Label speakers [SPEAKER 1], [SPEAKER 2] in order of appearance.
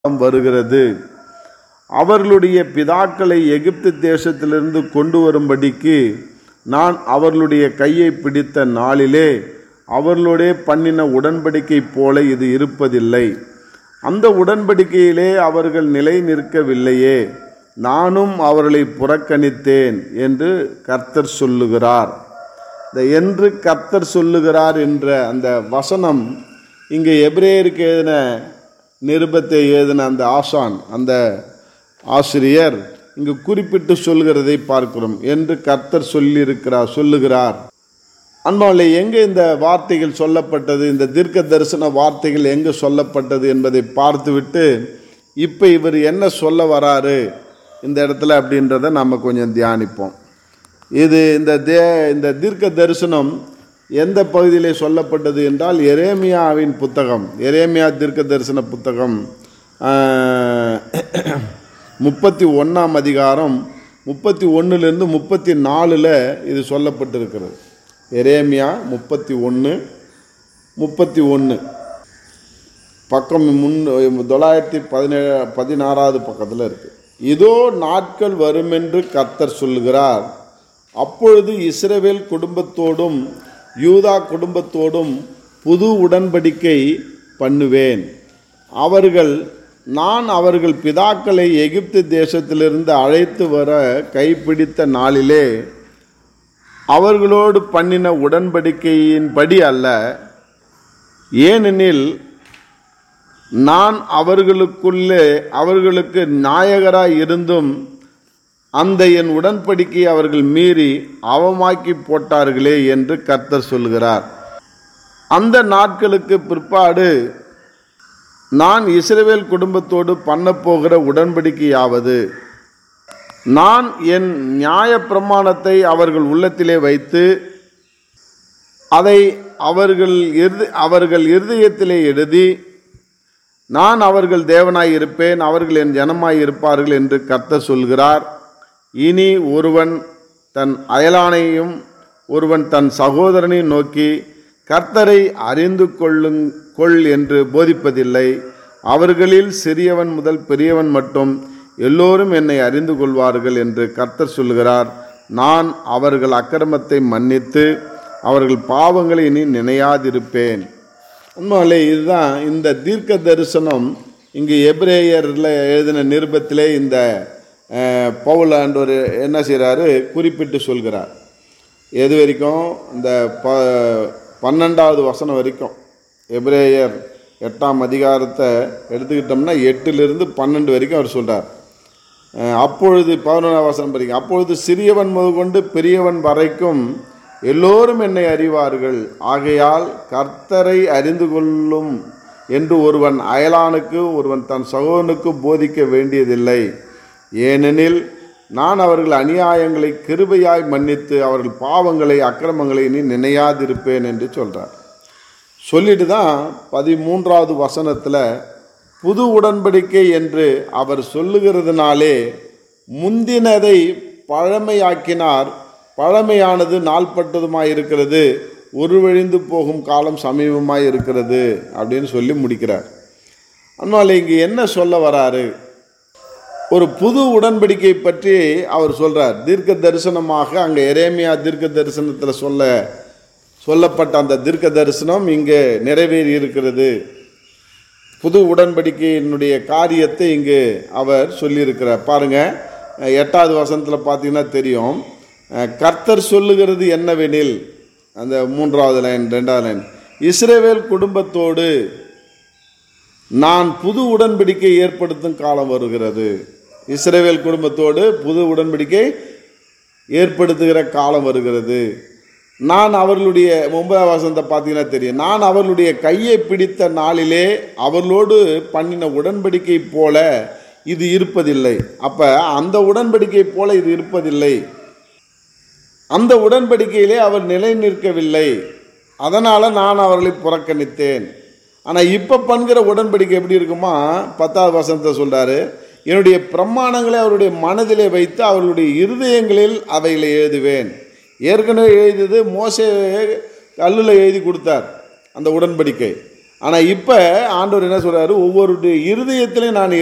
[SPEAKER 1] வருகிறது அவர்களுடைய பிதாக்களை எகிப்து தேசத்திலிருந்து கொண்டு வரும்படிக்கு நான் அவர்களுடைய கையை பிடித்த நாளிலே அவர்களோடே பண்ணின உடன்படிக்கை போல இது இருப்பதில்லை அந்த உடன்படிக்கையிலே அவர்கள் நிலை நிற்கவில்லையே நானும் அவர்களை புறக்கணித்தேன் என்று கர்த்தர் சொல்லுகிறார் இந்த என்று கர்த்தர் சொல்லுகிறார் என்ற அந்த வசனம் இங்கே எபிரேயருக்கு எழுதின நிருபத்தை எழுதின அந்த ஆசான் அந்த ஆசிரியர் இங்கு குறிப்பிட்டு சொல்கிறதை பார்க்கிறோம் என்று கர்த்தர் சொல்லியிருக்கிறார் சொல்லுகிறார் அன்பாலே எங்கே இந்த வார்த்தைகள் சொல்லப்பட்டது இந்த தீர்க்க தரிசன வார்த்தைகள் எங்கே சொல்லப்பட்டது என்பதை பார்த்துவிட்டு இப்போ இவர் என்ன சொல்ல வராரு இந்த இடத்துல அப்படின்றத நம்ம கொஞ்சம் தியானிப்போம் இது இந்த தே இந்த தீர்க்க தரிசனம் எந்த பகுதியிலே சொல்லப்பட்டது என்றால் எரேமியாவின் புத்தகம் எரேமியா தீர்க்க தரிசன புத்தகம் முப்பத்தி ஒன்றாம் அதிகாரம் முப்பத்தி ஒன்றுலேருந்து முப்பத்தி நாலில் இது சொல்லப்பட்டிருக்கிறது எரேமியா முப்பத்தி ஒன்று முப்பத்தி ஒன்று பக்கம் முன் தொள்ளாயிரத்தி பதினேழு பதினாறாவது பக்கத்தில் இருக்குது இதோ நாட்கள் வருமென்று கர்த்தர் சொல்லுகிறார் அப்பொழுது இஸ்ரவேல் குடும்பத்தோடும் யூதா குடும்பத்தோடும் புது உடன்படிக்கை பண்ணுவேன் அவர்கள் நான் அவர்கள் பிதாக்களை எகிப்து தேசத்திலிருந்து அழைத்து வர கைப்பிடித்த நாளிலே அவர்களோடு பண்ணின உடன்படிக்கையின்படி அல்ல ஏனெனில் நான் அவர்களுக்குள்ளே அவர்களுக்கு நாயகராய் இருந்தும் அந்த என் உடன்படிக்கையை அவர்கள் மீறி அவமாக்கி போட்டார்களே என்று கர்த்தர் சொல்கிறார் அந்த நாட்களுக்கு பிற்பாடு நான் இஸ்ரவேல் குடும்பத்தோடு பண்ணப்போகிற உடன்படிக்கையாவது நான் என் நியாய பிரமாணத்தை அவர்கள் உள்ளத்திலே வைத்து அதை அவர்கள் இறுதி அவர்கள் இருதயத்திலே எழுதி நான் அவர்கள் தேவனாய் இருப்பேன் அவர்கள் என் ஜனமாய் இருப்பார்கள் என்று கர்த்தர் சொல்கிறார் இனி ஒருவன் தன் அயலானையும் ஒருவன் தன் சகோதரனையும் நோக்கி கர்த்தரை அறிந்து கொள்ளுங் கொள் என்று போதிப்பதில்லை அவர்களில் சிறியவன் முதல் பெரியவன் மட்டும் எல்லோரும் என்னை அறிந்து கொள்வார்கள் என்று கர்த்தர் சொல்கிறார் நான் அவர்கள் அக்கிரமத்தை மன்னித்து அவர்கள் பாவங்களை இனி நினையாதிருப்பேன் உண்மையிலே இதுதான் இந்த தீர்க்க தரிசனம் இங்கு எப்ரேயரில் எழுதின நிருபத்திலே இந்த பவுல் ஒரு என்ன செய்கிறாரு குறிப்பிட்டு சொல்கிறார் எது வரைக்கும் இந்த ப பன்னெண்டாவது வசனம் வரைக்கும் எப்ரேயர் எட்டாம் அதிகாரத்தை எடுத்துக்கிட்டோம்னா எட்டுலேருந்து பன்னெண்டு வரைக்கும் அவர் சொல்கிறார் அப்பொழுது பதினொன்றாம் வசனம் படிக்கும் அப்பொழுது சிறியவன் முதற்கொண்டு பெரியவன் வரைக்கும் எல்லோரும் என்னை அறிவார்கள் ஆகையால் கர்த்தரை அறிந்து கொள்ளும் என்று ஒருவன் அயலானுக்கு ஒருவன் தன் சகோதரனுக்கு போதிக்க வேண்டியதில்லை ஏனெனில் நான் அவர்கள் அநியாயங்களை கிருபையாய் மன்னித்து அவர்கள் பாவங்களை அக்கிரமங்களை இனி நினையாதிருப்பேன் என்று சொல்கிறார் சொல்லிட்டு தான் பதிமூன்றாவது வசனத்தில் புது உடன்படிக்கை என்று அவர் சொல்லுகிறதுனாலே முந்தினதை பழமையாக்கினார் பழமையானது நாள்பட்டதுமாய் இருக்கிறது ஒருவழிந்து போகும் காலம் சமீபமாய் இருக்கிறது அப்படின்னு சொல்லி முடிக்கிறார் அதனால் இங்கே என்ன சொல்ல வராரு ஒரு புது உடன்படிக்கை பற்றி அவர் சொல்கிறார் தீர்க்க தரிசனமாக அங்கே எரேமியா தீர்க்க தரிசனத்தில் சொல்ல சொல்லப்பட்ட அந்த தீர்க்க தரிசனம் இங்கே நிறைவேறி இருக்கிறது புது உடன்படிக்கையினுடைய காரியத்தை இங்கு அவர் சொல்லியிருக்கிறார் பாருங்கள் எட்டாவது வசனத்தில் பார்த்தீங்கன்னா தெரியும் கர்த்தர் சொல்லுகிறது என்னவெனில் அந்த மூன்றாவது லைன் ரெண்டாவது லைன் இஸ்ரேவேல் குடும்பத்தோடு நான் புது உடன்படிக்கை ஏற்படுத்தும் காலம் வருகிறது இஸ்ரேவேல் குடும்பத்தோடு புது உடன்படிக்கை ஏற்படுத்துகிற காலம் வருகிறது நான் அவர்களுடைய ஒன்பதாம் வசனத்தை பார்த்தீங்கன்னா தெரியும் நான் அவர்களுடைய கையை பிடித்த நாளிலே அவர்களோடு பண்ணின உடன்படிக்கை போல இது இருப்பதில்லை அப்போ அந்த உடன்படிக்கை போல இது இருப்பதில்லை அந்த உடன்படிக்கையிலே அவர் நிலை நிற்கவில்லை அதனால் நான் அவர்களை புறக்கணித்தேன் ஆனால் இப்போ பண்ணுகிற உடன்படிக்கை எப்படி இருக்குமா பத்தாவது வசனத்தை சொல்கிறாரு என்னுடைய பிரமாணங்களை அவருடைய மனதிலே வைத்து அவர்களுடைய இருதயங்களில் அவைகளை எழுதுவேன் ஏற்கனவே எழுதியது மோசே கல்லில் எழுதி கொடுத்தார் அந்த உடன்படிக்கை ஆனால் இப்போ ஆண்டவர் என்ன சொல்றாரு ஒவ்வொருடைய இருதயத்திலையும் நான்